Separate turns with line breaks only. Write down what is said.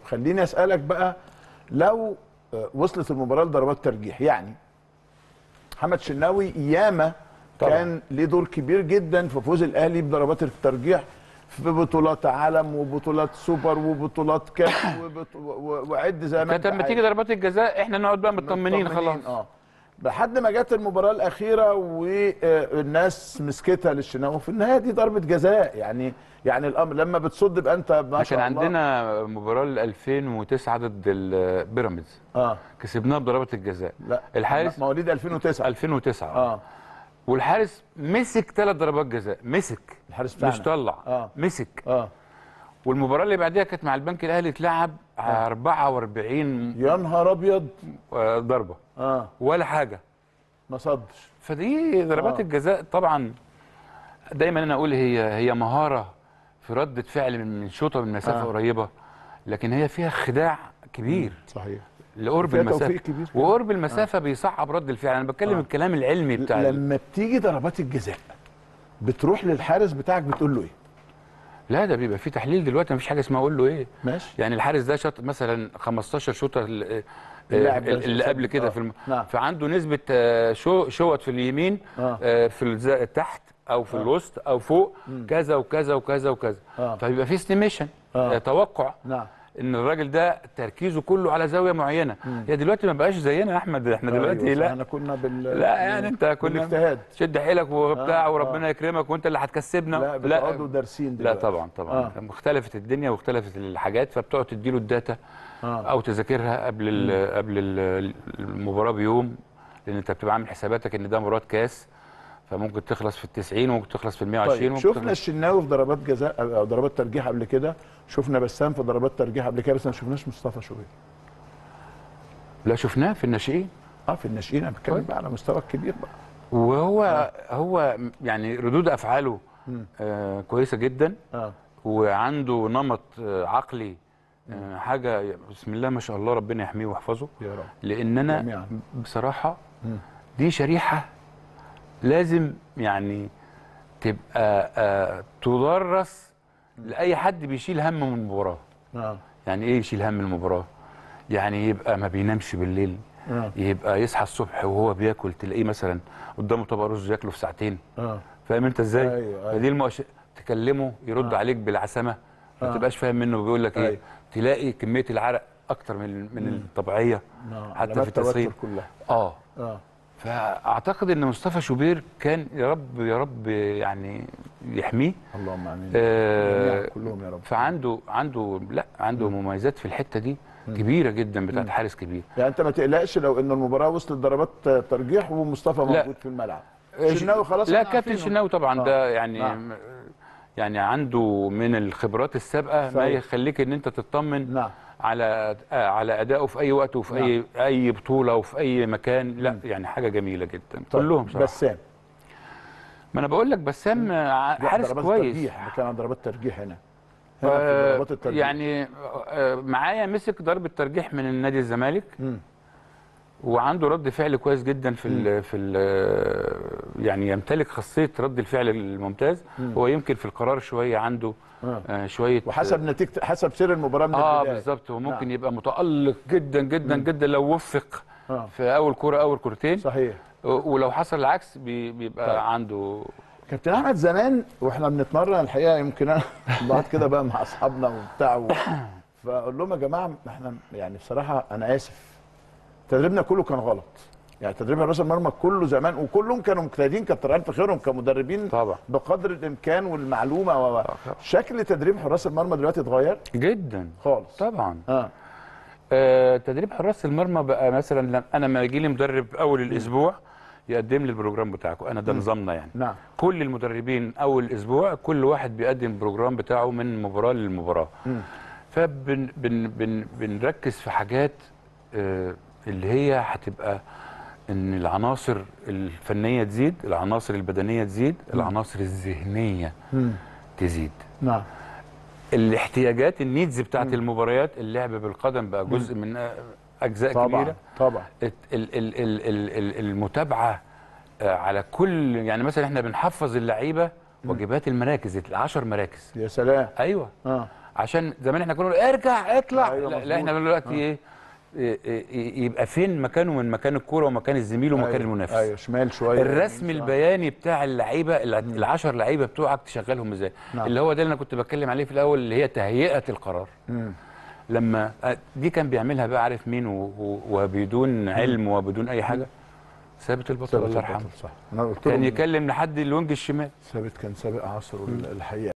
خليني اسالك بقى لو آه، وصلت المباراه لضربات ترجيح يعني محمد شناوي ياما
طبعاً.
كان ليه دور كبير جدا في فوز الاهلي بضربات الترجيح في بطولات عالم وبطولات سوبر وبطولات كاس وبط... و- وعد زي ما
كانت
انت
لما
عايز.
تيجي ضربات الجزاء احنا نقعد بقى مطمنين خلاص
اه لحد ما جت المباراه الاخيره والناس مسكتها للشناوي في النهايه دي ضربه جزاء يعني يعني الامر لما بتصد يبقى انت ما
كان
شاء الله
عندنا مباراه ل 2009 ضد البيراميدز
اه
كسبناها بضربات الجزاء
لا
الحارس
مواليد 2009
2009
اه
والحارس مسك ثلاث ضربات جزاء مسك
الحارس بتاعنا
مش طلع
آه.
مسك
اه
والمباراه اللي بعديها كانت مع البنك الاهلي اتلعب 44
يا نهار ابيض
آه، ضربه
اه
ولا حاجه
ما صدش
فدي ضربات
آه.
الجزاء طبعا دايما انا اقول هي هي مهاره في رده فعل من من شوطه من مسافه
آه.
قريبه لكن هي فيها خداع كبير
صحيح
لقرب
فيها
المسافه
توفيق كبير كمان.
وقرب المسافه بيصعب رد الفعل انا بتكلم
آه.
الكلام العلمي بتاع ال-
لما بتيجي ضربات الجزاء بتروح للحارس بتاعك بتقول له ايه
لا ده بيبقى في تحليل دلوقتي مفيش حاجه اسمها اقول له ايه
ماشي
يعني الحارس ده شاط مثلا 15 شوطه ال-
اللاعب ده
اللي قبل كده
آه.
في الم...
نعم.
فعنده نسبه آه، شو شوط في اليمين
آه.
آه، في الز- تحت او في الوسط او فوق كذا وكذا وكذا وكذا
آه.
فبيبقى في استيميشن
آه.
توقع
نعم
ان الراجل ده تركيزه كله على زاويه معينه هي دلوقتي ما بقاش زينا يا احمد احنا دلوقتي
أيوة،
لا
احنا كنا بال
لا يعني انت كنا
بالاجتهاد
شد حيلك وبتاع
آه،
وربنا يكرمك وانت اللي هتكسبنا
لا بتقعدوا دارسين
لا
دلوقتي
طبعا طبعا
آه.
آه. اختلفت الدنيا واختلفت الحاجات فبتقعد تديله الداتا
آه.
او تذاكرها قبل ال قبل ال المباراه بيوم لان انت بتبقى عامل حساباتك ان ده مباراه كاس فممكن تخلص في ال 90 وممكن تخلص في ال 120
طيب
وممكن
شفنا
تخلص
الشناوي في ضربات جزاء او ضربات ترجيح قبل كده شفنا بسام في ضربات ترجيح قبل كده بس ما شفناش مصطفى شوبير
لا شفناه في الناشئين
اه في الناشئين انا بتكلم
طيب.
بقى على مستوى الكبير بقى
وهو هو يعني ردود افعاله آه كويسه جدا
اه
وعنده نمط آه عقلي آه حاجه بسم الله ما شاء الله ربنا يحميه ويحفظه
يا رب
لان انا
جميعاً.
بصراحه دي شريحه لازم يعني تبقى آه تدرس لاي حد بيشيل هم من المباراه
اه
يعني ايه يشيل هم المباراه يعني يبقى ما بينامش بالليل
اه
يبقى يصحى الصبح وهو بياكل تلاقيه مثلا قدامه طبق رز ياكله في ساعتين
اه
فاهم انت ازاي
أيوة، أيوة.
فدي المؤش... تكلمه يرد عليك بالعسمه ما
آه.
تبقاش فاهم منه بيقول لك ايه
أيوة.
تلاقي كميه العرق اكتر من من الطبيعيه
آه.
حتى
علامات
في التسخين
التوتر كلها
اه
اه
فاعتقد ان مصطفى شوبير كان يا رب يا رب يعني يحميه
اللهم امين
آه
جميعاً كلهم يا رب
فعنده عنده لا عنده مميزات في الحته دي كبيره جدا بتاعت حارس كبير
يعني انت ما تقلقش لو ان المباراه وصلت ضربات ترجيح ومصطفى
لا.
موجود في الملعب شناوي خلاص
لا
احنا
كابتن
عارفينه.
شناوي طبعا
آه.
ده يعني
نعم.
يعني عنده من الخبرات السابقه ما
صحيح.
يخليك ان انت تطمن
نعم
على آه، على ادائه في اي وقت وفي اي اي بطوله وفي اي مكان لا يعني حاجه جميله جدا
طيب،
كلهم صراحه
بسام
ما انا بقول لك بسام آه،
لا،
حارس
ضربات
كويس
ترجيح احنا كان عن ضربات ترجيح هنا هنا في
آه،
ضربات الترجيح
يعني آه، معايا مسك ضربه ترجيح من النادي الزمالك
مم.
وعنده رد فعل كويس جدا في ال في ال يعني يمتلك خاصيه رد الفعل الممتاز هو يمكن في القرار شويه عنده
آه.
آه شويه
وحسب نتيجه حسب سير المباراه من
اه
البدايه
بالظبط هو ممكن
نعم.
يبقى متالق جدا جدا جدا لو وفق
آه.
في اول كوره اول كورتين
صحيح
و- ولو حصل العكس بي- بيبقى
طيب.
عنده
كابتن احمد زمان واحنا بنتمرن الحقيقه يمكن انا بقعد كده بقى مع اصحابنا وبتاع و... فاقول لهم يا جماعه احنا يعني بصراحه انا اسف تدريبنا كله كان غلط يعني تدريب حراس المرمى كله زمان وكلهم كانوا مجتهدين كتر الف خيرهم كمدربين
طبعا.
بقدر الامكان والمعلومه و...
طبعا.
شكل تدريب حراس المرمى دلوقتي اتغير
جدا
خالص
طبعا
اه
آه تدريب حراس المرمى بقى مثلا لما انا لما يجي لي مدرب اول الاسبوع يقدم لي البروجرام بتاعكم انا ده نظامنا يعني
نعم
كل المدربين اول اسبوع كل واحد بيقدم البروجرام بتاعه من مباراه للمباراه فبن بن بن بنركز في حاجات آه اللي هي هتبقى ان العناصر الفنيه تزيد العناصر البدنيه تزيد العناصر الذهنيه
مم.
تزيد
نعم
الاحتياجات النيدز بتاعت المباريات اللعب بالقدم بقى جزء من آه، اجزاء
طبعا
كبيره
طبعا
الت- ال- ال- ال- ال- ال- المتابعه آه، على كل يعني مثلا احنا بنحفظ اللعيبه واجبات المراكز العشر مراكز
يا سلام
ايوه
اه
عشان زمان احنا كنا نقول ارجع اطلع
أيوة
لا,
مظبوط.
لا احنا دلوقتي ايه إيه- إيه- يبقى فين مكانه من مكان الكوره ومكان الزميل ومكان
أيوة.
المنافس
ايوه شمال شويه
الرسم
يمين شوية.
البياني بتاع اللعيبه الع- العشر لعيبه بتوعك تشغلهم ازاي
نعم.
اللي هو ده اللي انا كنت بتكلم عليه في الاول اللي هي تهيئه القرار
مم.
لما آه، دي كان بيعملها بقى عارف مين و- و- وبدون علم وبدون اي حاجه ثابت البطل
ثابت
الله يرحمه
البطل، صح انا قلت
كان
لهم
يكلم لحد الوينج الشمال
ثابت كان سابق عصره الحقيقه